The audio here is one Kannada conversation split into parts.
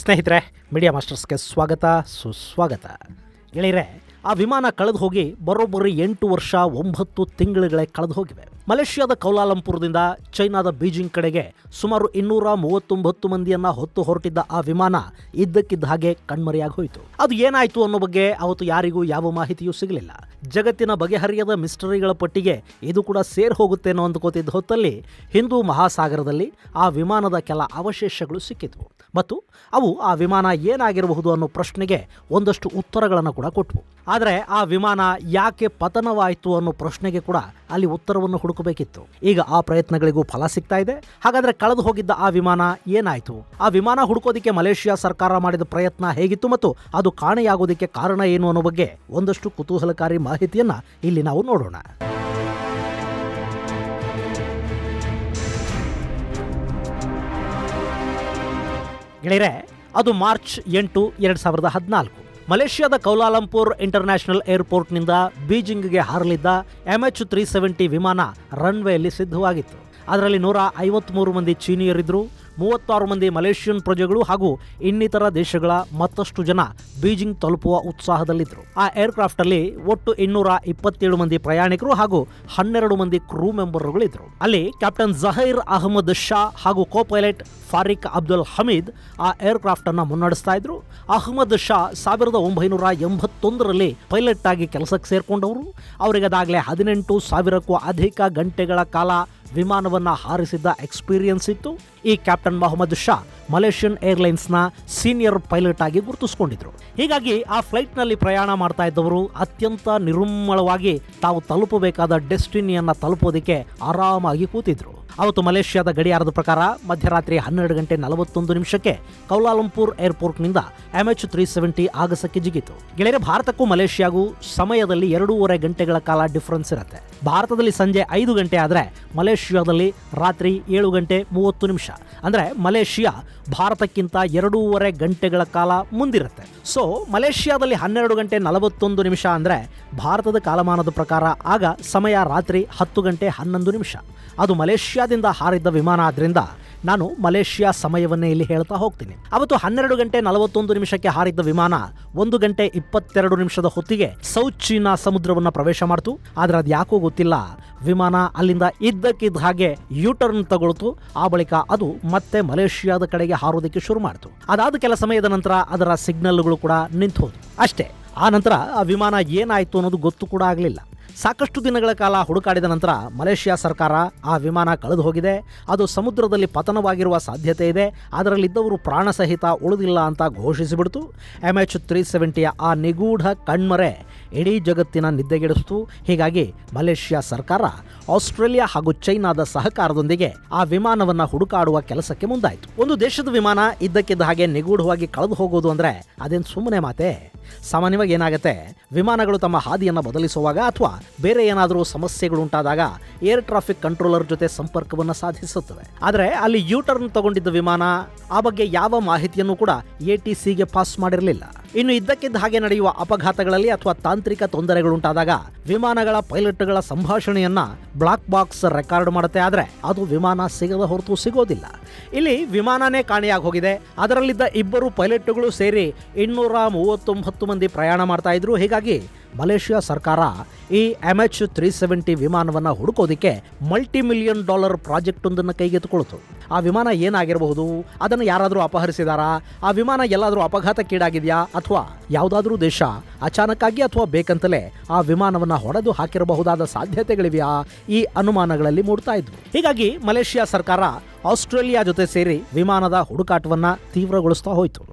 ಸ್ನೇಹಿತರೆ ಮೀಡಿಯಾ ಮಾಸ್ಟರ್ಸ್ಗೆ ಸ್ವಾಗತ ಸುಸ್ವಾಗತ ಗೆಳೆಯರೆ ಆ ವಿಮಾನ ಕಳೆದು ಹೋಗಿ ಬರೋಬ್ಬರಿ ಎಂಟು ವರ್ಷ ಒಂಬತ್ತು ತಿಂಗಳುಗಳೇ ಕಳೆದು ಹೋಗಿವೆ ಮಲೇಷ್ಯಾದ ಕೌಲಾಲಂಪುರದಿಂದ ಚೈನಾದ ಬೀಜಿಂಗ್ ಕಡೆಗೆ ಸುಮಾರು ಇನ್ನೂರ ಮೂವತ್ತೊಂಬತ್ತು ಮಂದಿಯನ್ನ ಹೊತ್ತು ಹೊರಟಿದ್ದ ಆ ವಿಮಾನ ಇದ್ದಕ್ಕಿದ್ದ ಹಾಗೆ ಕಣ್ಮರೆಯಾಗಿ ಹೋಯಿತು ಅದು ಏನಾಯ್ತು ಅನ್ನೋ ಬಗ್ಗೆ ಅವತ್ತು ಯಾರಿಗೂ ಯಾವ ಮಾಹಿತಿಯೂ ಸಿಗಲಿಲ್ಲ ಜಗತ್ತಿನ ಬಗೆಹರಿಯದ ಮಿಸ್ಟರಿಗಳ ಪಟ್ಟಿಗೆ ಇದು ಕೂಡ ಸೇರ್ ಹೋಗುತ್ತೇನೋ ಅಂದ್ಕೋತಿದ್ದ ಹೊತ್ತಲ್ಲಿ ಹಿಂದೂ ಮಹಾಸಾಗರದಲ್ಲಿ ಆ ವಿಮಾನದ ಕೆಲ ಅವಶೇಷಗಳು ಸಿಕ್ಕಿದ್ವು ಮತ್ತು ಅವು ಆ ವಿಮಾನ ಏನಾಗಿರಬಹುದು ಅನ್ನೋ ಪ್ರಶ್ನೆಗೆ ಒಂದಷ್ಟು ಉತ್ತರಗಳನ್ನು ಕೂಡ ಕೊಟ್ಟವು ಆದರೆ ಆ ವಿಮಾನ ಯಾಕೆ ಪತನವಾಯಿತು ಅನ್ನೋ ಪ್ರಶ್ನೆಗೆ ಕೂಡ ಅಲ್ಲಿ ಉತ್ತರವನ್ನು ಹುಡುಕಬೇಕಿತ್ತು ಈಗ ಆ ಪ್ರಯತ್ನಗಳಿಗೂ ಫಲ ಸಿಗ್ತಾ ಇದೆ ಹಾಗಾದ್ರೆ ಕಳೆದು ಹೋಗಿದ್ದ ಆ ವಿಮಾನ ಏನಾಯಿತು ಆ ವಿಮಾನ ಹುಡುಕೋದಿಕ್ಕೆ ಮಲೇಷ್ಯಾ ಸರ್ಕಾರ ಮಾಡಿದ ಪ್ರಯತ್ನ ಹೇಗಿತ್ತು ಮತ್ತು ಅದು ಕಾಣೆಯಾಗೋದಕ್ಕೆ ಕಾರಣ ಏನು ಅನ್ನೋ ಬಗ್ಗೆ ಒಂದಷ್ಟು ಕುತೂಹಲಕಾರಿ ಮಾಹಿತಿಯನ್ನ ಇಲ್ಲಿ ನಾವು ನೋಡೋಣ ಗೆಳೆಯರೆ ಅದು ಮಾರ್ಚ್ ಎಂಟು ಎರಡು ಸಾವಿರದ ಹದಿನಾಲ್ಕು ಮಲೇಷ್ಯಾದ ಕೌಲಾಲಂಪುರ್ ಇಂಟರ್ನ್ಯಾಷನಲ್ ಏರ್ಪೋರ್ಟ್ನಿಂದ ಬೀಜಿಂಗ್ಗೆ ಹಾರಲಿದ್ದ ಎಮ್ ಎಚ್ ತ್ರೀ ಸೆವೆಂಟಿ ವಿಮಾನ ರನ್ವೇಯಲ್ಲಿ ಸಿದ್ಧವಾಗಿತ್ತು ಅದರಲ್ಲಿ ನೂರ ಐವತ್ಮೂರು ಮಂದಿ ಚೀನಿಯರಿದ್ದರು ಮೂವತ್ತಾರು ಮಂದಿ ಮಲೇಷಿಯನ್ ಪ್ರಜೆಗಳು ಹಾಗೂ ಇನ್ನಿತರ ದೇಶಗಳ ಮತ್ತಷ್ಟು ಜನ ಬೀಜಿಂಗ್ ತಲುಪುವ ಉತ್ಸಾಹದಲ್ಲಿದ್ದರು ಆ ಏರ್ಕ್ರಾಫ್ಟ್ ಅಲ್ಲಿ ಒಟ್ಟು ಇನ್ನೂರ ಇಪ್ಪತ್ತೇಳು ಮಂದಿ ಪ್ರಯಾಣಿಕರು ಹಾಗೂ ಹನ್ನೆರಡು ಮಂದಿ ಕ್ರೂ ಮೆಂಬರ್ಗಳಿದ್ರು ಅಲ್ಲಿ ಕ್ಯಾಪ್ಟನ್ ಜಹೀರ್ ಅಹಮದ್ ಶಾ ಹಾಗೂ co pilot Fariq Abdul Hamid ಆ ಏರ್ಕ್ರಾಫ್ಟ್ ಅನ್ನ ಮುನ್ನಡೆಸ್ತಾ ಇದ್ರು ಅಹಮದ್ ಶಾ ಸಾವಿರದ ಒಂಬೈನೂರ ಎಂಬತ್ತೊಂದರಲ್ಲಿ ಪೈಲಟ್ ಆಗಿ ಕೆಲಸಕ್ಕೆ ಸೇರ್ಕೊಂಡವರು ಅವರಿಗೆ ಅದಾಗಲೇ ಹದಿನೆಂಟು ಸಾವಿರಕ್ಕೂ ಅಧಿಕ ಗಂಟೆಗಳ ಕಾಲ ವಿಮಾನವನ್ನ ಹಾರಿಸಿದ್ದ ಎಕ್ಸ್ಪೀರಿಯನ್ಸ್ ಇತ್ತು ಈ ಕ್ಯಾಪ್ಟನ್ ಮೊಹಮ್ಮದ್ ಶಾ ಮಲೇಷಿಯನ್ ಏರ್ಲೈನ್ಸ್ನ ಸೀನಿಯರ್ ಪೈಲಟ್ ಆಗಿ ಗುರುತಿಸಿಕೊಂಡಿದ್ರು ಹೀಗಾಗಿ ಆ ಫ್ಲೈಟ್ನಲ್ಲಿ ಪ್ರಯಾಣ ಮಾಡ್ತಾ ಇದ್ದವರು ಅತ್ಯಂತ ನಿರುಮ್ಮಳವಾಗಿ ತಾವು ತಲುಪಬೇಕಾದ ಡೆಸ್ಟಿನಿಯನ್ನ ತಲುಪೋದಕ್ಕೆ ಆರಾಮಾಗಿ ಕೂತಿದ್ರು ಅವತ್ತು ಮಲೇಷ್ಯಾದ ಗಡಿಯಾರದ ಪ್ರಕಾರ ಮಧ್ಯರಾತ್ರಿ ಹನ್ನೆರಡು ಗಂಟೆ ನಲವತ್ತೊಂದು ನಿಮಿಷಕ್ಕೆ ಕೌಲಾಲಂಪುರ್ ಏರ್ಪೋರ್ಟ್ನಿಂದ ಎಮ್ ಎಚ್ ತ್ರೀ ಸೆವೆಂಟಿ ಆಗಸಕ್ಕೆ ಜಿಗಿತು ಗೆಳೆಯರೆ ಭಾರತಕ್ಕೂ ಮಲೇಷ್ಯಾಗೂ ಸಮಯದಲ್ಲಿ ಎರಡೂವರೆ ಗಂಟೆಗಳ ಕಾಲ ಡಿಫರೆನ್ಸ್ ಇರುತ್ತೆ ಭಾರತದಲ್ಲಿ ಸಂಜೆ ಐದು ಗಂಟೆ ಆದರೆ ಮಲೇಷ್ಯಾದಲ್ಲಿ ರಾತ್ರಿ ಏಳು ಗಂಟೆ ಮೂವತ್ತು ನಿಮಿಷ ಅಂದರೆ ಮಲೇಷ್ಯಾ ಭಾರತಕ್ಕಿಂತ ಎರಡೂವರೆ ಗಂಟೆಗಳ ಕಾಲ ಮುಂದಿರುತ್ತೆ ಸೊ ಮಲೇಷ್ಯಾದಲ್ಲಿ ಹನ್ನೆರಡು ಗಂಟೆ ನಲವತ್ತೊಂದು ನಿಮಿಷ ಅಂದರೆ ಭಾರತದ ಕಾಲಮಾನದ ಪ್ರಕಾರ ಆಗ ಸಮಯ ರಾತ್ರಿ ಹತ್ತು ಗಂಟೆ ಹನ್ನೊಂದು ನಿಮಿಷ ಅದು ಮಲೇಷ್ಯಾದಿಂದ ಹಾರಿದ್ದ ವಿಮಾನ ಆದ್ರಿಂದ ನಾನು ಮಲೇಷ್ಯಾ ಸಮಯವನ್ನೇ ಇಲ್ಲಿ ಹೇಳ್ತಾ ಹೋಗ್ತೀನಿ ಅವತ್ತು ಹನ್ನೆರಡು ಗಂಟೆ ನಲವತ್ತೊಂದು ನಿಮಿಷಕ್ಕೆ ಹಾರಿದ್ದ ವಿಮಾನ ಒಂದು ಗಂಟೆ ಇಪ್ಪತ್ತೆರಡು ನಿಮಿಷದ ಹೊತ್ತಿಗೆ ಸೌತ್ ಚೀನಾ ಸಮುದ್ರವನ್ನ ಪ್ರವೇಶ ಮಾಡ್ತು ಆದ್ರೆ ಅದು ಯಾಕೋ ಗೊತ್ತಿಲ್ಲ ವಿಮಾನ ಅಲ್ಲಿಂದ ಇದ್ದಕ್ಕಿದ್ದ ಹಾಗೆ ಯೂ ಟರ್ನ್ ತಗೊಳ್ತು ಆ ಬಳಿಕ ಅದು ಮತ್ತೆ ಮಲೇಷ್ಯಾದ ಕಡೆಗೆ ಹಾರೋದಕ್ಕೆ ಶುರು ಮಾಡ್ತು ಅದಾದ ಕೆಲ ಸಮಯದ ನಂತರ ಅದರ ಸಿಗ್ನಲ್ಗಳು ಕೂಡ ನಿಂತು ಹೋದ್ವು ಅಷ್ಟೇ ಆ ನಂತರ ಆ ವಿಮಾನ ಏನಾಯ್ತು ಅನ್ನೋದು ಗೊತ್ತು ಕೂಡ ಆಗಲಿಲ್ಲ ಸಾಕಷ್ಟು ದಿನಗಳ ಕಾಲ ಹುಡುಕಾಡಿದ ನಂತರ ಮಲೇಷ್ಯಾ ಸರ್ಕಾರ ಆ ವಿಮಾನ ಕಳೆದು ಹೋಗಿದೆ ಅದು ಸಮುದ್ರದಲ್ಲಿ ಪತನವಾಗಿರುವ ಸಾಧ್ಯತೆ ಇದೆ ಅದರಲ್ಲಿದ್ದವರು ಪ್ರಾಣ ಸಹಿತ ಉಳಿದಿಲ್ಲ ಅಂತ ಘೋಷಿಸಿಬಿಡ್ತು ಎಮ್ ಎಚ್ ತ್ರೀ ಸೆವೆಂಟಿಯ ಆ ನಿಗೂಢ ಕಣ್ಮರೆ ಇಡೀ ಜಗತ್ತಿನ ನಿದ್ದೆಗೆಡಿಸಿತು ಹೀಗಾಗಿ ಮಲೇಷ್ಯಾ ಸರ್ಕಾರ ಆಸ್ಟ್ರೇಲಿಯಾ ಹಾಗೂ ಚೈನಾದ ಸಹಕಾರದೊಂದಿಗೆ ಆ ವಿಮಾನವನ್ನ ಹುಡುಕಾಡುವ ಕೆಲಸಕ್ಕೆ ಮುಂದಾಯಿತು ಒಂದು ದೇಶದ ವಿಮಾನ ಇದ್ದಕ್ಕಿದ್ದ ಹಾಗೆ ನಿಗೂಢವಾಗಿ ಕಳೆದು ಹೋಗೋದು ಅಂದ್ರೆ ಅದೇನು ಸುಮ್ಮನೆ ಮಾತೆ ಸಾಮಾನ್ಯವಾಗಿ ಏನಾಗುತ್ತೆ ವಿಮಾನಗಳು ತಮ್ಮ ಹಾದಿಯನ್ನು ಬದಲಿಸುವಾಗ ಅಥವಾ ಬೇರೆ ಏನಾದರೂ ಸಮಸ್ಯೆಗಳು ಉಂಟಾದಾಗ ಏರ್ ಟ್ರಾಫಿಕ್ ಕಂಟ್ರೋಲರ್ ಜೊತೆ ಸಂಪರ್ಕವನ್ನು ಸಾಧಿಸುತ್ತವೆ ಆದರೆ ಅಲ್ಲಿ ಯೂ ಟರ್ನ್ ತಗೊಂಡಿದ್ದ ವಿಮಾನ ಆ ಬಗ್ಗೆ ಯಾವ ಮಾಹಿತಿಯನ್ನು ಕೂಡ ಎ ಟಿ ಸಿಗೆ ಪಾಸ್ ಮಾಡಿರಲಿಲ್ಲ ಇನ್ನು ಇದ್ದಕ್ಕಿದ್ದ ಹಾಗೆ ನಡೆಯುವ ಅಪಘಾತಗಳಲ್ಲಿ ಅಥವಾ ತಾಂತ್ರಿಕ ತೊಂದರೆಗಳುಂಟಾದಾಗ ವಿಮಾನಗಳ ಪೈಲಟ್ಗಳ ಸಂಭಾಷಣೆಯನ್ನ ಬ್ಲಾಕ್ ಬಾಕ್ಸ್ ರೆಕಾರ್ಡ್ ಮಾಡುತ್ತೆ ಆದರೆ ಅದು ವಿಮಾನ ಸಿಗದ ಹೊರತು ಸಿಗೋದಿಲ್ಲ ಇಲ್ಲಿ ವಿಮಾನನೇ ಕಾಣೆಯಾಗಿ ಹೋಗಿದೆ ಅದರಲ್ಲಿದ್ದ ಇಬ್ಬರು ಪೈಲಟ್ಗಳು ಸೇರಿ ಇನ್ನೂರ ಮೂವತ್ತೊಂಬತ್ತು ಮಂದಿ ಪ್ರಯಾಣ ಮಾಡ್ತಾ ಇದ್ರು ಹೀಗಾಗಿ ಮಲೇಷ್ಯಾ ಸರ್ಕಾರ ಈ ಎಮ್ ಎಚ್ ತ್ರೀ ಸೆವೆಂಟಿ ವಿಮಾನವನ್ನು ಹುಡುಕೋದಿಕ್ಕೆ ಮಲ್ಟಿ ಮಿಲಿಯನ್ ಡಾಲರ್ ಪ್ರಾಜೆಕ್ಟ್ ಒಂದನ್ನು ಕೈಗೆತ್ತಿಕೊಳ್ತು ಆ ವಿಮಾನ ಏನಾಗಿರಬಹುದು ಅದನ್ನು ಯಾರಾದರೂ ಅಪಹರಿಸಿದಾರಾ ಆ ವಿಮಾನ ಎಲ್ಲಾದರೂ ಅಪಘಾತಕ್ಕೀಡಾಗಿದೆಯಾ ಅಥವಾ ಯಾವುದಾದ್ರೂ ದೇಶ ಅಚಾನಕ್ಕಾಗಿ ಅಥವಾ ಬೇಕಂತಲೇ ಆ ವಿಮಾನವನ್ನು ಹೊಡೆದು ಹಾಕಿರಬಹುದಾದ ಸಾಧ್ಯತೆಗಳಿವೆಯಾ ಈ ಅನುಮಾನಗಳಲ್ಲಿ ಮೂಡ್ತಾ ಇದ್ವು ಹೀಗಾಗಿ ಮಲೇಷ್ಯಾ ಸರ್ಕಾರ ಆಸ್ಟ್ರೇಲಿಯಾ ಜೊತೆ ಸೇರಿ ವಿಮಾನದ ಹುಡುಕಾಟವನ್ನ ತೀವ್ರಗೊಳಿಸ್ತಾ ಹೋಯಿತು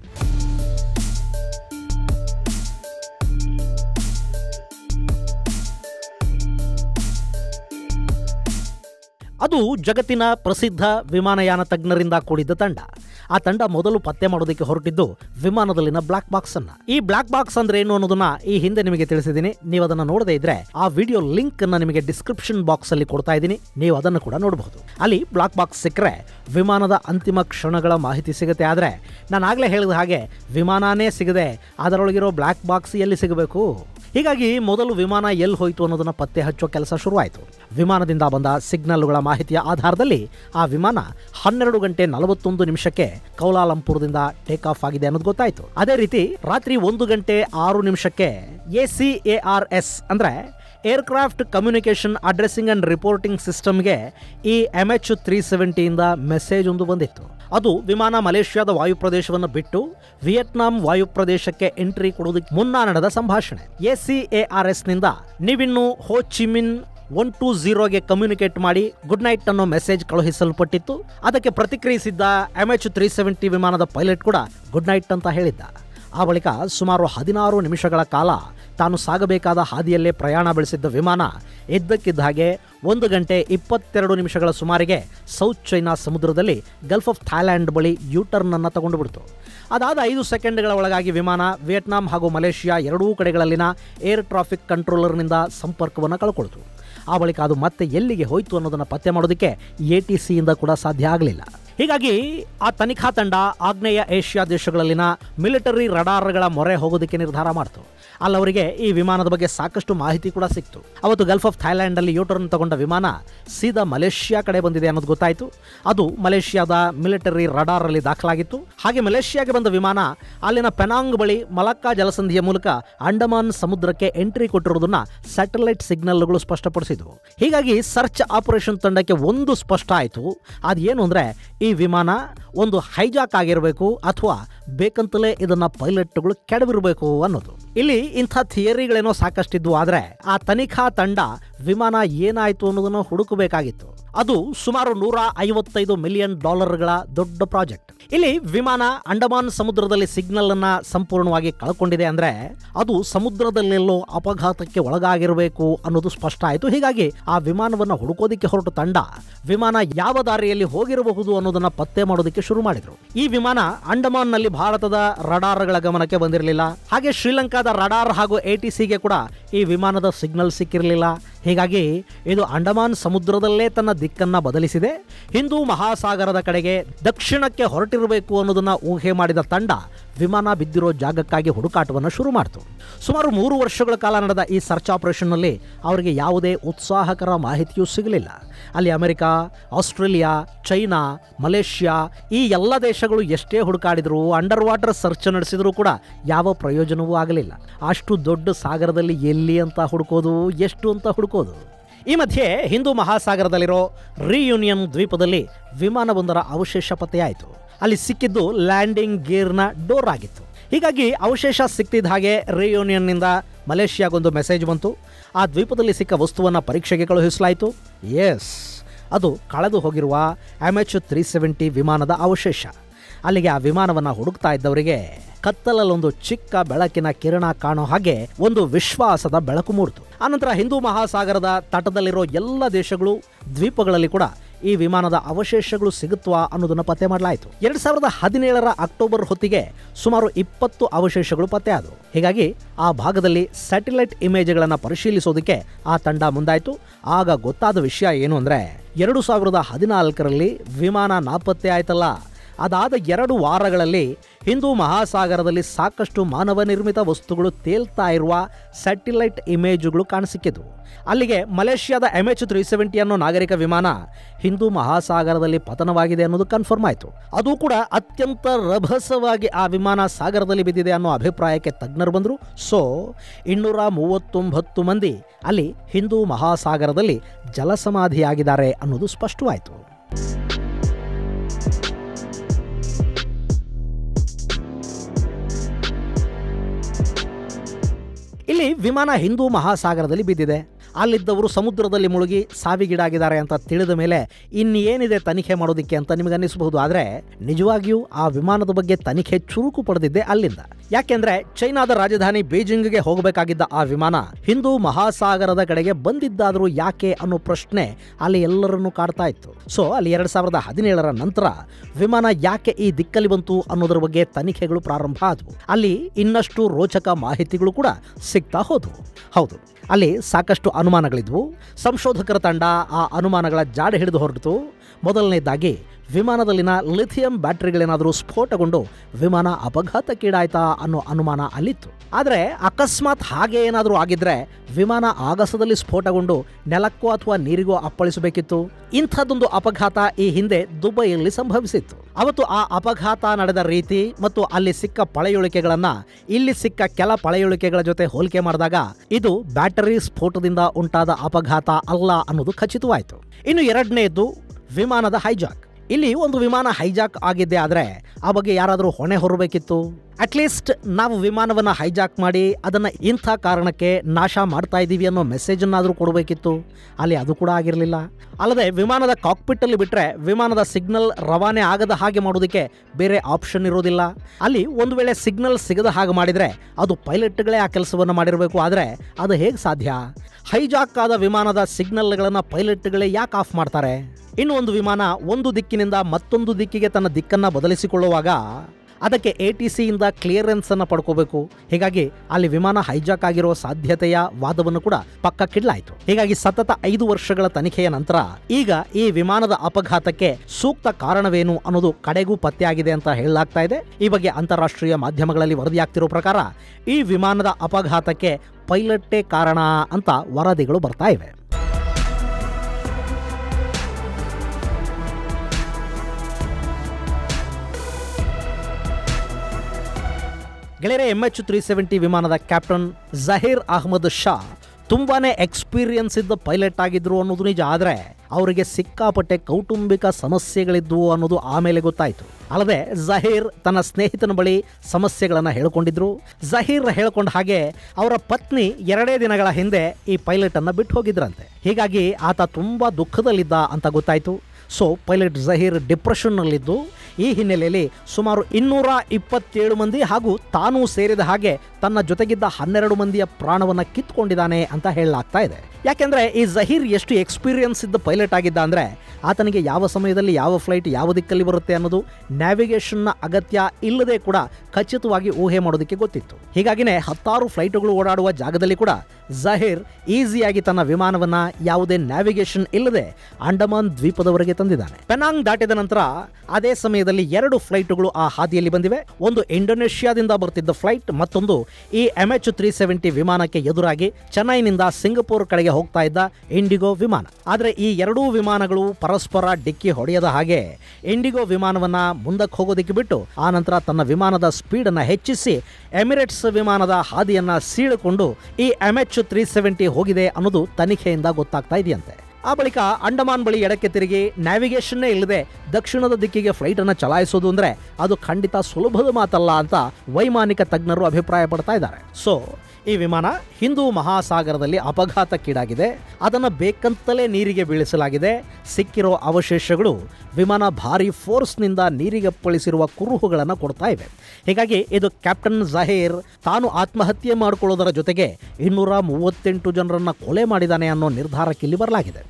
ಅದು ಜಗತ್ತಿನ ಪ್ರಸಿದ್ಧ ವಿಮಾನಯಾನ ತಜ್ಞರಿಂದ ಕೂಡಿದ್ದ ತಂಡ ಆ ತಂಡ ಮೊದಲು ಪತ್ತೆ ಮಾಡೋದಕ್ಕೆ ಹೊರಟಿದ್ದು ವಿಮಾನದಲ್ಲಿನ ಬ್ಲಾಕ್ ಬಾಕ್ಸ್ ಅನ್ನ ಈ ಬ್ಲಾಕ್ ಬಾಕ್ಸ್ ಅಂದ್ರೆ ಏನು ಅನ್ನೋದನ್ನ ಈ ಹಿಂದೆ ನಿಮಗೆ ತಿಳಿಸಿದ್ದೀನಿ ನೀವು ಅದನ್ನ ನೋಡದೇ ಇದ್ರೆ ಆ ವಿಡಿಯೋ ಲಿಂಕ್ ಅನ್ನ ನಿಮಗೆ ಡಿಸ್ಕ್ರಿಪ್ಷನ್ ಬಾಕ್ಸ್ ಅಲ್ಲಿ ಕೊಡ್ತಾ ಇದ್ದೀನಿ ನೀವು ಅದನ್ನು ಕೂಡ ನೋಡಬಹುದು ಅಲ್ಲಿ ಬ್ಲಾಕ್ ಬಾಕ್ಸ್ ಸಿಕ್ಕರೆ ವಿಮಾನದ ಅಂತಿಮ ಕ್ಷಣಗಳ ಮಾಹಿತಿ ಸಿಗುತ್ತೆ ಆದ್ರೆ ನಾನು ಆಗ್ಲೇ ಹೇಳಿದ ಹಾಗೆ ವಿಮಾನನೇ ಸಿಗದೆ ಅದರೊಳಗಿರೋ ಬ್ಲಾಕ್ ಬಾಕ್ಸ್ ಎಲ್ಲಿ ಸಿಗಬೇಕು ಹೀಗಾಗಿ ಮೊದಲು ವಿಮಾನ ಎಲ್ಲಿ ಹೋಯಿತು ಅನ್ನೋದನ್ನ ಪತ್ತೆ ಹಚ್ಚೋ ಕೆಲಸ ಶುರುವಾಯಿತು ವಿಮಾನದಿಂದ ಬಂದ ಸಿಗ್ನಲ್ಗಳ ಮಾಹಿತಿಯ ಆಧಾರದಲ್ಲಿ ಆ ವಿಮಾನ ಹನ್ನೆರಡು ಗಂಟೆ ನಲವತ್ತೊಂದು ನಿಮಿಷಕ್ಕೆ ಕೌಲಾಲಂಪುರದಿಂದ ಟೇಕ್ ಆಫ್ ಆಗಿದೆ ಅನ್ನೋದು ಗೊತ್ತಾಯಿತು ಅದೇ ರೀತಿ ರಾತ್ರಿ ಒಂದು ಗಂಟೆ ಆರು ನಿಮಿಷಕ್ಕೆ A C A R S ಅಂದರೆ aircraft communication addressing and reporting ಸಿಸ್ಟಮ್ಗೆ ಈ ಎಮ್ ಎಚ್ ತ್ರೀ ಸೆವೆಂಟಿಯಿಂದ ಮೆಸೇಜ್ ಒಂದು ಬಂದಿತ್ತು ಅದು ವಿಮಾನ ಮಲೇಷ್ಯಾದ ವಾಯುಪ್ರದೇಶವನ್ನು ಬಿಟ್ಟು ವಿಯೆಟ್ನಾಂ ವಾಯುಪ್ರದೇಶಕ್ಕೆ ಎಂಟ್ರಿ ಕೊಡುವುದಕ್ಕೆ ಮುನ್ನ ನಡೆದ ಸಂಭಾಷಣೆ ಎ ಸಿ ಎ ಆರ್ ಎಸ್ನಿಂದ ನೀವಿನ್ನು ಹೋ ಚಿಮಿನ್ ಒನ್ ಟೂ ಝೀರೋಗೆ ಕಮ್ಯುನಿಕೇಟ್ ಮಾಡಿ ಗುಡ್ ನೈಟ್ ಅನ್ನೋ ಮೆಸೇಜ್ ಕಳುಹಿಸಲ್ಪಟ್ಟಿತ್ತು ಅದಕ್ಕೆ ಪ್ರತಿಕ್ರಿಯಿಸಿದ್ದ ಎಮ್ ಎಚ್ ತ್ರೀ ಸೆವೆಂಟಿ ವಿಮಾನದ ಪೈಲಟ್ ಕೂಡ ಗುಡ್ ನೈಟ್ ಅಂತ ಹೇಳಿದ್ದ ಆ ಬಳಿಕ ಸುಮಾರು ಹದಿನಾರು ನಿಮಿಷಗಳ ಕಾಲ ತಾನು ಸಾಗಬೇಕಾದ ಹಾದಿಯಲ್ಲೇ ಪ್ರಯಾಣ ಬೆಳೆಸಿದ್ದ ವಿಮಾನ ಇದ್ದಕ್ಕಿದ್ದ ಹಾಗೆ ಒಂದು ಗಂಟೆ ಇಪ್ಪತ್ತೆರಡು ನಿಮಿಷಗಳ ಸುಮಾರಿಗೆ ಸೌತ್ ಚೈನಾ ಸಮುದ್ರದಲ್ಲಿ ಗಲ್ಫ್ ಆಫ್ ಥಾಯ್ಲ್ಯಾಂಡ್ ಬಳಿ ಯೂಟರ್ನ್ ಅನ್ನು ತಗೊಂಡು ಬಿಡ್ತು ಅದಾದ ಐದು ಸೆಕೆಂಡ್ಗಳ ಒಳಗಾಗಿ ವಿಮಾನ ವಿಯೆಟ್ನಾಂ ಹಾಗೂ ಮಲೇಷ್ಯಾ ಎರಡೂ ಕಡೆಗಳಲ್ಲಿನ ಏರ್ ಟ್ರಾಫಿಕ್ ಕಂಟ್ರೋಲರ್ನಿಂದ ಸಂಪರ್ಕವನ್ನು ಕಳ್ಕೊಳ್ತು ಆ ಬಳಿಕ ಅದು ಮತ್ತೆ ಎಲ್ಲಿಗೆ ಹೋಯಿತು ಅನ್ನೋದನ್ನು ಪತ್ತೆ ಮಾಡೋದಕ್ಕೆ ಎ ಟಿ ಸಿಯಿಂದ ಕೂಡ ಸಾಧ್ಯ ಆಗಲಿಲ್ಲ ಹೀಗಾಗಿ ಆ ತನಿಖಾ ತಂಡ ಆಗ್ನೇಯ ಏಷ್ಯಾ ದೇಶಗಳಲ್ಲಿನ ಮಿಲಿಟರಿ ರಡಾರ್ಗಳ ಮೊರೆ ಹೋಗೋದಕ್ಕೆ ನಿರ್ಧಾರ ಮಾಡಿತು ಅಲ್ಲವರಿಗೆ ಈ ವಿಮಾನದ ಬಗ್ಗೆ ಸಾಕಷ್ಟು ಮಾಹಿತಿ ಕೂಡ ಸಿಕ್ತು ಅವತ್ತು ಗಲ್ಫ್ ಆಫ್ ಥೈಲ್ಯಾಂಡಲ್ಲಿ ಯೂಟರ್ನ್ ತಗೊಂಡ ವಿಮಾನ ಸೀದಾ ಮಲೇಷ್ಯಾ ಕಡೆ ಬಂದಿದೆ ಅನ್ನೋದು ಗೊತ್ತಾಯಿತು ಅದು ಮಲೇಷ್ಯಾದ ಮಿಲಿಟರಿ ರಡಾರಲ್ಲಿ ದಾಖಲಾಗಿತ್ತು ಹಾಗೆ ಮಲೇಷ್ಯಾಗೆ ಬಂದ ವಿಮಾನ ಅಲ್ಲಿನ ಪೆನಾಂಗ್ ಬಳಿ ಮಲಕ್ಕಾ ಜಲಸಂಧಿಯ ಮೂಲಕ ಅಂಡಮಾನ್ ಸಮುದ್ರಕ್ಕೆ ಎಂಟ್ರಿ ಕೊಟ್ಟಿರುವುದನ್ನ ಸ್ಯಾಟಲೈಟ್ ಸಿಗ್ನಲ್ಗಳು ಸ್ಪಷ್ಟಪಡಿಸಿದ್ವು ಹೀಗಾಗಿ ಸರ್ಚ್ ಆಪರೇಷನ್ ತಂಡಕ್ಕೆ ಒಂದು ಸ್ಪಷ್ಟ ಆಯಿತು ಅದೇನು ಅಂದರೆ ಈ ವಿಮಾನ ಒಂದು ಹೈಜಾಕ್ ಆಗಿರಬೇಕು ಅಥವಾ ಬೇಕಂತಲೇ ಇದನ್ನ ಪೈಲಟ್ಗಳು ಕೆಡವಿರಬೇಕು ಅನ್ನೋದು ಇಲ್ಲಿ ಇಂಥ ಥಿಯರಿಗಳೇನೋ ಸಾಕಷ್ಟಿದ್ವು ಆದರೆ ಆ ತನಿಖಾ ತಂಡ ವಿಮಾನ ಏನಾಯಿತು ಅನ್ನೋದನ್ನು ಹುಡುಕಬೇಕಾಗಿತ್ತು ಅದು ಸುಮಾರು ನೂರ ಐವತ್ತೈದು ಮಿಲಿಯನ್ ಡಾಲರ್ಗಳ ದೊಡ್ಡ ಪ್ರಾಜೆಕ್ಟ್ ಇಲ್ಲಿ ವಿಮಾನ ಅಂಡಮಾನ್ ಸಮುದ್ರದಲ್ಲಿ ಸಿಗ್ನಲ್ ಅನ್ನ ಸಂಪೂರ್ಣವಾಗಿ ಕಳ್ಕೊಂಡಿದೆ ಅಂದ್ರೆ ಅದು ಸಮುದ್ರದಲ್ಲೆಲ್ಲೋ ಅಪಘಾತಕ್ಕೆ ಒಳಗಾಗಿರಬೇಕು ಅನ್ನೋದು ಸ್ಪಷ್ಟ ಆಯಿತು ಹೀಗಾಗಿ ಆ ವಿಮಾನವನ್ನು ಹುಡುಕೋದಿಕ್ಕೆ ಹೊರಟು ತಂಡ ವಿಮಾನ ಯಾವ ದಾರಿಯಲ್ಲಿ ಹೋಗಿರಬಹುದು ಅನ್ನೋದನ್ನ ಪತ್ತೆ ಮಾಡೋದಕ್ಕೆ ಶುರು ಮಾಡಿದ್ರು ಈ ವಿಮಾನ ಅಂಡಮಾನ್ನಲ್ಲಿ ಭಾರತದ ರಡಾರ್ಗಳ ಗಮನಕ್ಕೆ ಬಂದಿರಲಿಲ್ಲ ಹಾಗೆ ಶ್ರೀಲಂಕಾದ ರಡಾರ್ ಹಾಗೂ ಎ ಟಿ ಸಿಗೆ ಕೂಡ ಈ ವಿಮಾನದ ಸಿಗ್ನಲ್ ಸಿಕ್ಕಿರಲಿಲ್ಲ ಹೀಗಾಗಿ ಇದು ಅಂಡಮಾನ್ ಸಮುದ್ರದಲ್ಲೇ ತನ್ನ ದಿಕ್ಕನ್ನ ಬದಲಿಸಿದೆ ಹಿಂದೂ ಮಹಾಸಾಗರದ ಕಡೆಗೆ ದಕ್ಷಿಣಕ್ಕೆ ಹೊರಟಿರಬೇಕು ಅನ್ನೋದನ್ನ ಊಹೆ ಮಾಡಿದ ತಂಡ ವಿಮಾನ ಬಿದ್ದಿರೋ ಜಾಗಕ್ಕಾಗಿ ಹುಡುಕಾಟವನ್ನು ಶುರು ಮಾಡಿತು ಸುಮಾರು ಮೂರು ವರ್ಷಗಳ ಕಾಲ ನಡೆದ ಈ ಸರ್ಚ್ ಆಪರೇಷನ್ನಲ್ಲಿ ಅವರಿಗೆ ಯಾವುದೇ ಉತ್ಸಾಹಕರ ಮಾಹಿತಿಯೂ ಸಿಗಲಿಲ್ಲ ಅಲ್ಲಿ ಅಮೆರಿಕ ಆಸ್ಟ್ರೇಲಿಯಾ ಚೈನಾ ಮಲೇಷ್ಯಾ ಈ ಎಲ್ಲ ದೇಶಗಳು ಎಷ್ಟೇ ಹುಡುಕಾಡಿದ್ರು ಅಂಡರ್ ವಾಟರ್ ಸರ್ಚ್ ನಡೆಸಿದರೂ ಕೂಡ ಯಾವ ಪ್ರಯೋಜನವೂ ಆಗಲಿಲ್ಲ ಅಷ್ಟು ದೊಡ್ಡ ಸಾಗರದಲ್ಲಿ ಎಲ್ಲಿ ಅಂತ ಹುಡುಕೋದು ಎಷ್ಟು ಅಂತ ಹುಡುಕೋದು ಈ ಮಧ್ಯೆ ಹಿಂದೂ ಮಹಾಸಾಗರದಲ್ಲಿರೋ ರಿಯೂನಿಯನ್ ದ್ವೀಪದಲ್ಲಿ ವಿಮಾನವೊಂದರ ಅವಶೇಷ ಪತ್ತೆಯಾಯಿತು ಅಲ್ಲಿ ಸಿಕ್ಕಿದ್ದು ಲ್ಯಾಂಡಿಂಗ್ ಗೇರ್ನ ಡೋರ್ ಆಗಿತ್ತು ಹೀಗಾಗಿ ಅವಶೇಷ ಸಿಕ್ತಿದ್ದ ಹಾಗೆ ರಿಯೂನಿಯನ್ನಿಂದ ಮಲೇಷ್ಯಾಗೊಂದು ಮೆಸೇಜ್ ಬಂತು ಆ ದ್ವೀಪದಲ್ಲಿ ಸಿಕ್ಕ ವಸ್ತುವನ್ನು ಪರೀಕ್ಷೆಗೆ ಕಳುಹಿಸಲಾಯಿತು ಎಸ್ ಅದು ಕಳೆದು ಹೋಗಿರುವ ಎಮ್ ಎಚ್ ತ್ರೀ ಸೆವೆಂಟಿ ವಿಮಾನದ ಅವಶೇಷ ಅಲ್ಲಿಗೆ ಆ ವಿಮಾನವನ್ನು ಹುಡುಕ್ತಾ ಇದ್ದವರಿಗೆ ಕತ್ತಲಲ್ಲೊಂದು ಚಿಕ್ಕ ಬೆಳಕಿನ ಕಿರಣ ಕಾಣೋ ಹಾಗೆ ಒಂದು ವಿಶ್ವಾಸದ ಬೆಳಕು ಮೂಡಿತು ಆನಂತರ ಹಿಂದೂ ಮಹಾಸಾಗರದ ತಟದಲ್ಲಿರೋ ಎಲ್ಲ ದೇಶಗಳು ದ್ವೀಪಗಳಲ್ಲಿ ಕೂಡ ಈ ವಿಮಾನದ ಅವಶೇಷಗಳು ಸಿಗುತ್ವಾ ಅನ್ನೋದನ್ನು ಪತ್ತೆ ಮಾಡಲಾಯಿತು ಎರಡ್ ಸಾವಿರದ ಹದಿನೇಳರ ಅಕ್ಟೋಬರ್ ಹೊತ್ತಿಗೆ ಸುಮಾರು ಇಪ್ಪತ್ತು ಅವಶೇಷಗಳು ಪತ್ತೆಯಾದವು ಹೀಗಾಗಿ ಆ ಭಾಗದಲ್ಲಿ ಸ್ಯಾಟಲೈಟ್ ಇಮೇಜ್ಗಳನ್ನು ಪರಿಶೀಲಿಸೋದಕ್ಕೆ ಆ ತಂಡ ಮುಂದಾಯಿತು ಆಗ ಗೊತ್ತಾದ ವಿಷಯ ಏನು ಅಂದರೆ ಎರಡು ಸಾವಿರದ ಹದಿನಾಲ್ಕರಲ್ಲಿ ವಿಮಾನ ನಾಪತ್ತೆ ಆಯ್ತಲ್ಲ ಅದಾದ ಎರಡು ವಾರಗಳಲ್ಲಿ ಹಿಂದೂ ಮಹಾಸಾಗರದಲ್ಲಿ ಸಾಕಷ್ಟು ಮಾನವ ನಿರ್ಮಿತ ವಸ್ತುಗಳು ತೇಲ್ತಾ ಇರುವ ಸ್ಯಾಟಿಲೈಟ್ ಇಮೇಜುಗಳು ಕಾಣಸಿಕ್ಕಿದ್ವು ಅಲ್ಲಿಗೆ ಮಲೇಷ್ಯಾದ ಎಮ್ ಎಚ್ ತ್ರೀ ಸೆವೆಂಟಿ ಅನ್ನೋ ನಾಗರಿಕ ವಿಮಾನ ಹಿಂದೂ ಮಹಾಸಾಗರದಲ್ಲಿ ಪತನವಾಗಿದೆ ಅನ್ನೋದು ಕನ್ಫರ್ಮ್ ಆಯಿತು ಅದು ಕೂಡ ಅತ್ಯಂತ ರಭಸವಾಗಿ ಆ ವಿಮಾನ ಸಾಗರದಲ್ಲಿ ಬಿದ್ದಿದೆ ಅನ್ನೋ ಅಭಿಪ್ರಾಯಕ್ಕೆ ತಜ್ಞರು ಬಂದರು ಸೊ ಇನ್ನೂರ ಮೂವತ್ತೊಂಬತ್ತು ಮಂದಿ ಅಲ್ಲಿ ಹಿಂದೂ ಮಹಾಸಾಗರದಲ್ಲಿ ಜಲಸಮಾಧಿಯಾಗಿದ್ದಾರೆ ಅನ್ನೋದು ಸ್ಪಷ್ಟವಾಯಿತು ಇಲ್ಲಿ ವಿಮಾನ ಹಿಂದೂ ಮಹಾಸಾಗರದಲ್ಲಿ ಬಿದ್ದಿದೆ ಅಲ್ಲಿದ್ದವರು ಸಮುದ್ರದಲ್ಲಿ ಮುಳುಗಿ ಸಾವಿಗೀಡಾಗಿದ್ದಾರೆ ಅಂತ ತಿಳಿದ ಮೇಲೆ ಇನ್ನೇನಿದೆ ತನಿಖೆ ಮಾಡೋದಕ್ಕೆ ಅಂತ ನಿಮಗೆ ಅನ್ನಿಸಬಹುದು ಆದರೆ ನಿಜವಾಗಿಯೂ ಆ ವಿಮಾನದ ಬಗ್ಗೆ ತನಿಖೆ ಚುರುಕು ಪಡೆದಿದ್ದೆ ಅಲ್ಲಿಂದ ಯಾಕೆಂದ್ರೆ ಚೈನಾದ ರಾಜಧಾನಿ ಬೀಜಿಂಗ್ಗೆ ಹೋಗಬೇಕಾಗಿದ್ದ ಆ ವಿಮಾನ ಹಿಂದೂ ಮಹಾಸಾಗರದ ಕಡೆಗೆ ಬಂದಿದ್ದಾದರೂ ಯಾಕೆ ಅನ್ನೋ ಪ್ರಶ್ನೆ ಅಲ್ಲಿ ಎಲ್ಲರನ್ನೂ ಕಾಡ್ತಾ ಇತ್ತು ಸೊ ಅಲ್ಲಿ ಎರಡ್ ಸಾವಿರದ ಹದಿನೇಳರ ನಂತರ ವಿಮಾನ ಯಾಕೆ ಈ ದಿಕ್ಕಲ್ಲಿ ಬಂತು ಅನ್ನೋದ್ರ ಬಗ್ಗೆ ತನಿಖೆಗಳು ಪ್ರಾರಂಭ ಆದವು ಅಲ್ಲಿ ಇನ್ನಷ್ಟು ರೋಚಕ ಮಾಹಿತಿಗಳು ಕೂಡ ಸಿಗ್ತಾ ಹೋದವು ಹೌದು ಅಲ್ಲಿ ಸಾಕಷ್ಟು ಅನುಮಾನಗಳಿದ್ವು ಸಂಶೋಧಕರ ತಂಡ ಆ ಅನುಮಾನಗಳ ಜಾಡ ಹಿಡಿದು ಹೊರಟಿತು ಮೊದಲನೇದಾಗಿ ವಿಮಾನದಲ್ಲಿನ ಲಿಥಿಯಂ ಬ್ಯಾಟರಿಗಳೇನಾದರೂ ಸ್ಫೋಟಗೊಂಡು ವಿಮಾನ ಅಪಘಾತಕ್ಕೀಡಾಯ್ತಾ ಅನ್ನೋ ಅನುಮಾನ ಅಲ್ಲಿತ್ತು ಆದರೆ ಅಕಸ್ಮಾತ್ ಹಾಗೆ ಏನಾದರೂ ಆಗಿದ್ರೆ ವಿಮಾನ ಆಗಸದಲ್ಲಿ ಸ್ಫೋಟಗೊಂಡು ನೆಲಕ್ಕೋ ಅಥವಾ ನೀರಿಗೋ ಅಪ್ಪಳಿಸಬೇಕಿತ್ತು ಇಂಥದ್ದೊಂದು ಅಪಘಾತ ಈ ಹಿಂದೆ ದುಬೈಯಲ್ಲಿ ಸಂಭವಿಸಿತ್ತು ಅವತ್ತು ಆ ಅಪಘಾತ ನಡೆದ ರೀತಿ ಮತ್ತು ಅಲ್ಲಿ ಸಿಕ್ಕ ಪಳೆಯುಳಿಕೆಗಳನ್ನ ಇಲ್ಲಿ ಸಿಕ್ಕ ಕೆಲ ಪಳೆಯುಳಿಕೆಗಳ ಜೊತೆ ಹೋಲಿಕೆ ಮಾಡಿದಾಗ ಇದು ಬ್ಯಾಟರಿ ಸ್ಫೋಟದಿಂದ ಉಂಟಾದ ಅಪಘಾತ ಅಲ್ಲ ಅನ್ನೋದು ಖಚಿತವಾಯಿತು ಇನ್ನು ಎರಡನೇದು ವಿಮಾನದ ಹೈಜಾಕ್ ಇಲ್ಲಿ ಒಂದು ವಿಮಾನ ಹೈಜಾಕ್ ಆಗಿದ್ದೆ ಆದರೆ ಆ ಬಗ್ಗೆ ಯಾರಾದರೂ ಹೊಣೆ ಹೊರಬೇಕಿತ್ತು ಅಟ್ಲೀಸ್ಟ್ ನಾವು ವಿಮಾನವನ್ನು ಹೈಜಾಕ್ ಮಾಡಿ ಅದನ್ನು ಇಂಥ ಕಾರಣಕ್ಕೆ ನಾಶ ಮಾಡ್ತಾ ಇದ್ದೀವಿ ಅನ್ನೋ ಮೆಸೇಜನ್ನಾದರೂ ಕೊಡಬೇಕಿತ್ತು ಅಲ್ಲಿ ಅದು ಕೂಡ ಆಗಿರಲಿಲ್ಲ ಅಲ್ಲದೆ ವಿಮಾನದ ಕಾಕ್ಪಿಟ್ಟಲ್ಲಿ ಬಿಟ್ಟರೆ ವಿಮಾನದ ಸಿಗ್ನಲ್ ರವಾನೆ ಆಗದ ಹಾಗೆ ಮಾಡೋದಕ್ಕೆ ಬೇರೆ ಆಪ್ಷನ್ ಇರೋದಿಲ್ಲ ಅಲ್ಲಿ ಒಂದು ವೇಳೆ ಸಿಗ್ನಲ್ ಸಿಗದ ಹಾಗೆ ಮಾಡಿದರೆ ಅದು ಪೈಲಟ್ಗಳೇ ಆ ಕೆಲಸವನ್ನು ಮಾಡಿರಬೇಕು ಆದರೆ ಅದು ಹೇಗೆ ಸಾಧ್ಯ ಹೈಜಾಕ್ ಆದ ವಿಮಾನದ ಸಿಗ್ನಲ್ಗಳನ್ನು ಪೈಲಟ್ಗಳೇ ಯಾಕೆ ಆಫ್ ಮಾಡ್ತಾರೆ ಇನ್ನು ಒಂದು ವಿಮಾನ ಒಂದು ದಿಕ್ಕಿನಿಂದ ಮತ್ತೊಂದು ದಿಕ್ಕಿಗೆ ತನ್ನ ದಿಕ್ಕನ್ನು ಬದಲಿಸಿಕೊಳ್ಳುವಾಗ ಅದಕ್ಕೆ ಎ ಟಿ ಸಿಯಿಂದ ಕ್ಲಿಯರೆನ್ಸ್ ಅನ್ನು ಪಡ್ಕೋಬೇಕು ಹೀಗಾಗಿ ಅಲ್ಲಿ ವಿಮಾನ ಹೈಜಾಕ್ ಆಗಿರೋ ಸಾಧ್ಯತೆಯ ವಾದವನ್ನು ಕೂಡ ಪಕ್ಕಕ್ಕಿಡ್ಲಾಯಿತು ಹೀಗಾಗಿ ಸತತ ಐದು ವರ್ಷಗಳ ತನಿಖೆಯ ನಂತರ ಈಗ ಈ ವಿಮಾನದ ಅಪಘಾತಕ್ಕೆ ಸೂಕ್ತ ಕಾರಣವೇನು ಅನ್ನೋದು ಕಡೆಗೂ ಪತ್ತೆಯಾಗಿದೆ ಅಂತ ಹೇಳಲಾಗ್ತಾ ಇದೆ ಈ ಬಗ್ಗೆ ಅಂತಾರಾಷ್ಟ್ರೀಯ ಮಾಧ್ಯಮಗಳಲ್ಲಿ ವರದಿಯಾಗ್ತಿರೋ ಪ್ರಕಾರ ಈ ವಿಮಾನದ ಅಪಘಾತಕ್ಕೆ ಪೈಲಟ್ಟೇ ಕಾರಣ ಅಂತ ವರದಿಗಳು ಬರ್ತಾ ಇವೆ ಗೆಳೆಯರೆ ಎಂ ಎಚ್ ತ್ರೀ ಸೆವೆಂಟಿ ವಿಮಾನದ ಕ್ಯಾಪ್ಟನ್ ಜಹೀರ್ ಅಹ್ಮದ್ ಶಾ ತುಂಬಾನೇ ಎಕ್ಸ್ಪೀರಿಯನ್ಸ್ ಇದ್ದ ಪೈಲಟ್ ಆಗಿದ್ರು ಅನ್ನೋದು ನಿಜ ಆದರೆ ಅವರಿಗೆ ಸಿಕ್ಕಾಪಟ್ಟೆ ಕೌಟುಂಬಿಕ ಸಮಸ್ಯೆಗಳಿದ್ವು ಅನ್ನೋದು ಆಮೇಲೆ ಗೊತ್ತಾಯಿತು ಅಲ್ಲದೆ ಜಹೀರ್ ತನ್ನ ಸ್ನೇಹಿತನ ಬಳಿ ಸಮಸ್ಯೆಗಳನ್ನು ಹೇಳ್ಕೊಂಡಿದ್ರು ಜಹೀರ್ ಹೇಳ್ಕೊಂಡ ಹಾಗೆ ಅವರ ಪತ್ನಿ ಎರಡೇ ದಿನಗಳ ಹಿಂದೆ ಈ ಪೈಲಟನ್ನು ಬಿಟ್ಟು ಹೋಗಿದ್ರಂತೆ ಹೀಗಾಗಿ ಆತ ತುಂಬ ದುಃಖದಲ್ಲಿದ್ದ ಅಂತ ಗೊತ್ತಾಯಿತು ಸೊ ಪೈಲಟ್ ಜಹೀರ್ ಡಿಪ್ರೆಷನ್ನಲ್ಲಿದ್ದು ಈ ಹಿನ್ನೆಲೆಯಲ್ಲಿ ಸುಮಾರು ಇನ್ನೂರ ಇಪ್ಪತ್ತೇಳು ಮಂದಿ ಹಾಗೂ ತಾನೂ ಸೇರಿದ ಹಾಗೆ ತನ್ನ ಜೊತೆಗಿದ್ದ ಹನ್ನೆರಡು ಮಂದಿಯ ಪ್ರಾಣವನ್ನ ಕಿತ್ಕೊಂಡಿದ್ದಾನೆ ಅಂತ ಹೇಳಲಾಗ್ತಾ ಇದೆ ಯಾಕೆಂದ್ರೆ ಈ ಜಹೀರ್ ಎಷ್ಟು ಎಕ್ಸ್ಪೀರಿಯನ್ಸ್ ಇದ್ದ ಪೈಲಟ್ ಆಗಿದ್ದ ಅಂದ್ರೆ ಆತನಿಗೆ ಯಾವ ಸಮಯದಲ್ಲಿ ಯಾವ ಫ್ಲೈಟ್ ಯಾವ ದಿಕ್ಕಲ್ಲಿ ಬರುತ್ತೆ ಅನ್ನೋದು ನ್ಯಾವಿಗೇಷನ್ನ ಅಗತ್ಯ ಇಲ್ಲದೆ ಕೂಡ ಖಚಿತವಾಗಿ ಊಹೆ ಮಾಡೋದಕ್ಕೆ ಗೊತ್ತಿತ್ತು ಹೀಗಾಗಿನೇ ಹತ್ತಾರು ಫ್ಲೈಟುಗಳು ಓಡಾಡುವ ಜಾಗದಲ್ಲಿ ಕೂಡ ಜಹೀರ್ ಈಸಿಯಾಗಿ ತನ್ನ ವಿಮಾನವನ್ನ ಯಾವುದೇ ನ್ಯಾವಿಗೇಷನ್ ಇಲ್ಲದೆ ಅಂಡಮಾನ್ ದ್ವೀಪದವರೆಗೆ ತಂದಿದ್ದಾನೆ ಪೆನಾಂಗ್ ದಾಟಿದ ನಂತರ ಅದೇ ಸಮಯದಲ್ಲಿ ಎರಡು ಫ್ಲೈಟುಗಳು ಆ ಹಾದಿಯಲ್ಲಿ ಬಂದಿವೆ ಒಂದು ಇಂಡೋನೇಷ್ಯಾದಿಂದ ಬರ್ತಿದ್ದ ಫ್ಲೈಟ್ ಮತ್ತೊಂದು ಈ ಎಂ ಎಚ್ ತ್ರೀ ಸೆವೆಂಟಿ ವಿಮಾನಕ್ಕೆ ಎದುರಾಗಿ ಚೆನ್ನೈನಿಂದ ಸಿಂಗಪುರ್ ಕಡೆಗೆ ಹೋಗ್ತಾ ಇದ್ದ ಇಂಡಿಗೋ ವಿಮಾನ ಆದರೆ ಈ ಎರಡೂ ವಿಮಾನಗಳು ಪರಸ್ಪರ ಡಿಕ್ಕಿ ಹೊಡೆಯದ ಹಾಗೆ ಇಂಡಿಗೋ ವಿಮಾನವನ್ನ ಮುಂದಕ್ಕೆ ಹೋಗೋದಕ್ಕೆ ಬಿಟ್ಟು ಆ ನಂತರ ತನ್ನ ವಿಮಾನದ ಸ್ಪೀಡನ್ನು ಹೆಚ್ಚಿಸಿ ಎಮಿರೇಟ್ಸ್ ವಿಮಾನದ ಹಾದಿಯನ್ನ ಸೀಳಿಕೊಂಡು ಈ ಎಂ ಎಚ್ ತ್ರೀ ಸೆವೆಂಟಿ ಹೋಗಿದೆ ಅನ್ನೋದು ತನಿಖೆಯಿಂದ ಗೊತ್ತಾಗ್ತಾ ಇದೆಯಂತೆ ಆ ಬಳಿಕ ಅಂಡಮಾನ್ ಬಳಿ ಎಡಕ್ಕೆ ತಿರುಗಿ ನ್ಯಾವಿಗೇಷನ್ನೇ ಇಲ್ಲದೆ ದಕ್ಷಿಣದ ದಿಕ್ಕಿಗೆ ಫ್ಲೈಟ್ ಅನ್ನು ಚಲಾಯಿಸೋದು ಅಂದ್ರೆ ಅದು ಖಂಡಿತ ಸುಲಭದ ಮಾತಲ್ಲ ಅಂತ ವೈಮಾನಿಕ ತಜ್ಞರು ಅಭಿಪ್ರಾಯ ಪಡ್ತಾ ಇದ್ದಾರೆ ಸೊ ಈ ವಿಮಾನ ಹಿಂದೂ ಮಹಾಸಾಗರದಲ್ಲಿ ಅಪಘಾತಕ್ಕೀಡಾಗಿದೆ ಅದನ್ನು ಬೇಕಂತಲೇ ನೀರಿಗೆ ಬೀಳಿಸಲಾಗಿದೆ ಸಿಕ್ಕಿರೋ ಅವಶೇಷಗಳು ವಿಮಾನ ಭಾರಿ ಫೋರ್ಸ್ನಿಂದ ನೀರಿಗಪ್ಪಳಿಸಿರುವ ಕುರುಹುಗಳನ್ನು ಕೊಡ್ತಾ ಇವೆ ಹೀಗಾಗಿ ಇದು ಕ್ಯಾಪ್ಟನ್ ಜಹೀರ್ ತಾನು ಆತ್ಮಹತ್ಯೆ ಮಾಡಿಕೊಳ್ಳೋದರ ಜೊತೆಗೆ ಇನ್ನೂರ ಮೂವತ್ತೆಂಟು ಜನರನ್ನ ಕೊಲೆ ಮಾಡಿದ್ದಾನೆ ಅನ್ನೋ ನಿರ್ಧಾರಕ್ಕೆ ಇಲ್ಲಿ ಬರಲಾಗಿದೆ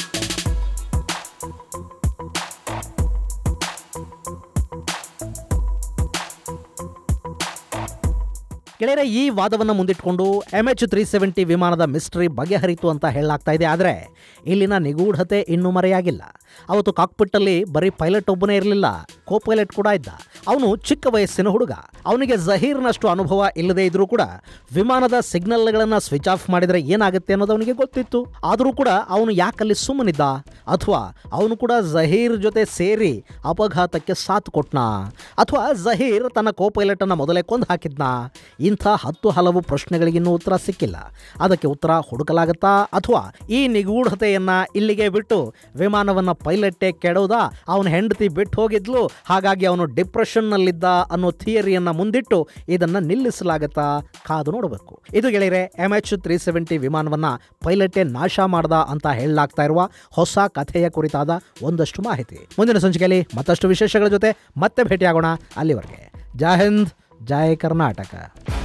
ಗೆಳೆಯರೆ ಈ ವಾದವನ್ನು ಮುಂದಿಟ್ಕೊಂಡು ಎಂ ಎಚ್ ತ್ರೀ ಸೆವೆಂಟಿ ವಿಮಾನದ ಮಿಸ್ಟ್ರಿ ಬಗೆಹರಿತು ಅಂತ ಹೇಳಲಾಗ್ತಾ ಇದೆ ಆದರೆ ಇಲ್ಲಿನ ನಿಗೂಢತೆ ಇನ್ನೂ ಮರೆಯಾಗಿಲ್ಲ ಅವತ್ತು ಕಾಕ್ಪಿಟ್ಟಲ್ಲಿ ಬರೀ ಪೈಲಟ್ ಒಬ್ಬನೇ ಇರಲಿಲ್ಲ ಕೋ ಪೈಲಟ್ ಕೂಡ ಇದ್ದ ಅವನು ಚಿಕ್ಕ ವಯಸ್ಸಿನ ಹುಡುಗ ಅವನಿಗೆ ಜಹೀರ್ನಷ್ಟು ಅನುಭವ ಇಲ್ಲದೇ ಇದ್ರೂ ಕೂಡ ವಿಮಾನದ ಸಿಗ್ನಲ್ಗಳನ್ನು ಸ್ವಿಚ್ ಆಫ್ ಮಾಡಿದರೆ ಏನಾಗುತ್ತೆ ಅನ್ನೋದು ಅವನಿಗೆ ಗೊತ್ತಿತ್ತು ಆದರೂ ಕೂಡ ಅವನು ಯಾಕಲ್ಲಿ ಸುಮ್ಮನಿದ್ದ ಅಥವಾ ಅವನು ಕೂಡ ಜಹೀರ್ ಜೊತೆ ಸೇರಿ ಅಪಘಾತಕ್ಕೆ ಸಾಥ್ ಕೊಟ್ನಾ ಅಥವಾ ಜಹೀರ್ ತನ್ನ ಕೋ ಪೈಲಟನ್ನು ಮೊದಲೇ ಕೊಂದು ಹಾಕಿದ್ನಾ ಇಂಥ ಹತ್ತು ಹಲವು ಪ್ರಶ್ನೆಗಳಿಗಿನ್ನೂ ಉತ್ತರ ಸಿಕ್ಕಿಲ್ಲ ಅದಕ್ಕೆ ಉತ್ತರ ಹುಡುಕಲಾಗತ್ತಾ ಅಥವಾ ಈ ನಿಗೂಢತೆಯನ್ನ ಇಲ್ಲಿಗೆ ಬಿಟ್ಟು ವಿಮಾನವನ್ನ ಪೈಲಟ್ಟೆ ಕೆಡೋದಾ ಅವನ ಹೆಂಡತಿ ಬಿಟ್ಟು ಹೋಗಿದ್ಲು ಹಾಗಾಗಿ ಅವನು ಡಿಪ್ರೆಷನ್ನಲ್ಲಿದ್ದ ಅನ್ನೋ ಥಿಯರಿಯನ್ನ ಮುಂದಿಟ್ಟು ಇದನ್ನ ನಿಲ್ಲಿಸಲಾಗತ್ತಾ ಕಾದು ನೋಡಬೇಕು ಇದು ಗೆಳೆಯರೆ ಎಂ ಎಚ್ ತ್ರೀ ಸೆವೆಂಟಿ ವಿಮಾನವನ್ನ ಪೈಲಟ್ಟೆ ನಾಶ ಮಾಡ್ದ ಅಂತ ಹೇಳಲಾಗ್ತಾ ಇರುವ ಹೊಸ ಕಥೆಯ ಕುರಿತಾದ ಒಂದಷ್ಟು ಮಾಹಿತಿ ಮುಂದಿನ ಸಂಚಿಕೆಯಲ್ಲಿ ಮತ್ತಷ್ಟು ವಿಶೇಷಗಳ ಜೊತೆ ಮತ್ತೆ ಭೇಟಿಯಾಗೋಣ ಅಲ್ಲಿವರೆಗೆ ಜೈ ಹಿಂದ್ ಜೈ ಕರ್ನಾಟಕ